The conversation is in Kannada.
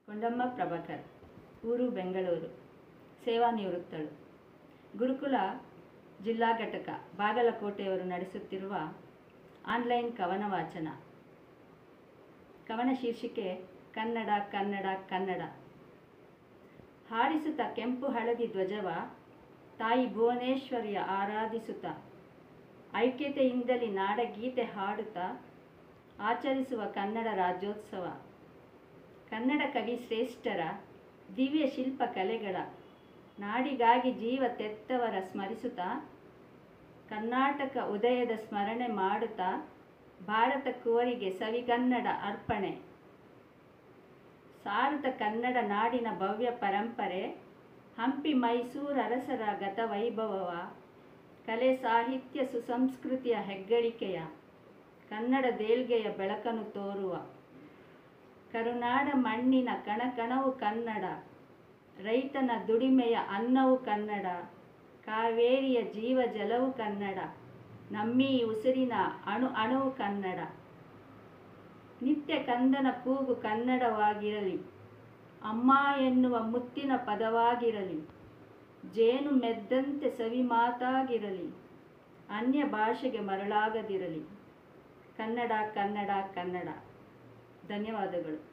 ಕೊಂಡಮ್ಮ ಪ್ರಭಾಕರ್ ಊರು ಬೆಂಗಳೂರು ಸೇವಾ ನಿವೃತ್ತಳು ಗುರುಕುಲ ಜಿಲ್ಲಾ ಘಟಕ ಬಾಗಲಕೋಟೆಯವರು ನಡೆಸುತ್ತಿರುವ ಆನ್ಲೈನ್ ಕವನ ವಾಚನ ಕವನ ಶೀರ್ಷಿಕೆ ಕನ್ನಡ ಕನ್ನಡ ಕನ್ನಡ ಹಾರಿಸುತ್ತ ಕೆಂಪು ಹಳದಿ ಧ್ವಜವ ತಾಯಿ ಭುವನೇಶ್ವರಿಯ ಆರಾಧಿಸುತ್ತ ಐಕ್ಯತೆಯಿಂದಲೇ ನಾಡಗೀತೆ ಹಾಡುತ್ತಾ ಆಚರಿಸುವ ಕನ್ನಡ ರಾಜ್ಯೋತ್ಸವ ಕನ್ನಡ ಕವಿ ಶ್ರೇಷ್ಠರ ದಿವ್ಯ ಶಿಲ್ಪ ಕಲೆಗಳ ನಾಡಿಗಾಗಿ ಜೀವ ತೆತ್ತವರ ಸ್ಮರಿಸುತ್ತಾ ಕರ್ನಾಟಕ ಉದಯದ ಸ್ಮರಣೆ ಮಾಡುತ್ತಾ ಭಾರತ ಕುವರಿಗೆ ಸವಿಗನ್ನಡ ಅರ್ಪಣೆ ಸಾರುತ ಕನ್ನಡ ನಾಡಿನ ಭವ್ಯ ಪರಂಪರೆ ಹಂಪಿ ಮೈಸೂರು ಅರಸರ ಗತ ವೈಭವವ ಕಲೆ ಸಾಹಿತ್ಯ ಸುಸಂಸ್ಕೃತಿಯ ಹೆಗ್ಗಳಿಕೆಯ ಕನ್ನಡ ದೇಲ್ಗೆಯ ಬೆಳಕನ್ನು ತೋರುವ ಕರುನಾಡ ಮಣ್ಣಿನ ಕಣಕಣವು ಕನ್ನಡ ರೈತನ ದುಡಿಮೆಯ ಅನ್ನವು ಕನ್ನಡ ಕಾವೇರಿಯ ಜೀವ ಜಲವು ಕನ್ನಡ ನಮ್ಮೀ ಉಸಿರಿನ ಅಣು ಅಣುವು ಕನ್ನಡ ನಿತ್ಯ ಕಂದನ ಕೂಗು ಕನ್ನಡವಾಗಿರಲಿ ಅಮ್ಮ ಎನ್ನುವ ಮುತ್ತಿನ ಪದವಾಗಿರಲಿ ಜೇನು ಮೆದ್ದಂತೆ ಸವಿ ಮಾತಾಗಿರಲಿ ಅನ್ಯ ಭಾಷೆಗೆ ಮರಳಾಗದಿರಲಿ ಕನ್ನಡ ಕನ್ನಡ ಕನ್ನಡ ಧನ್ಯವಾದಗಳು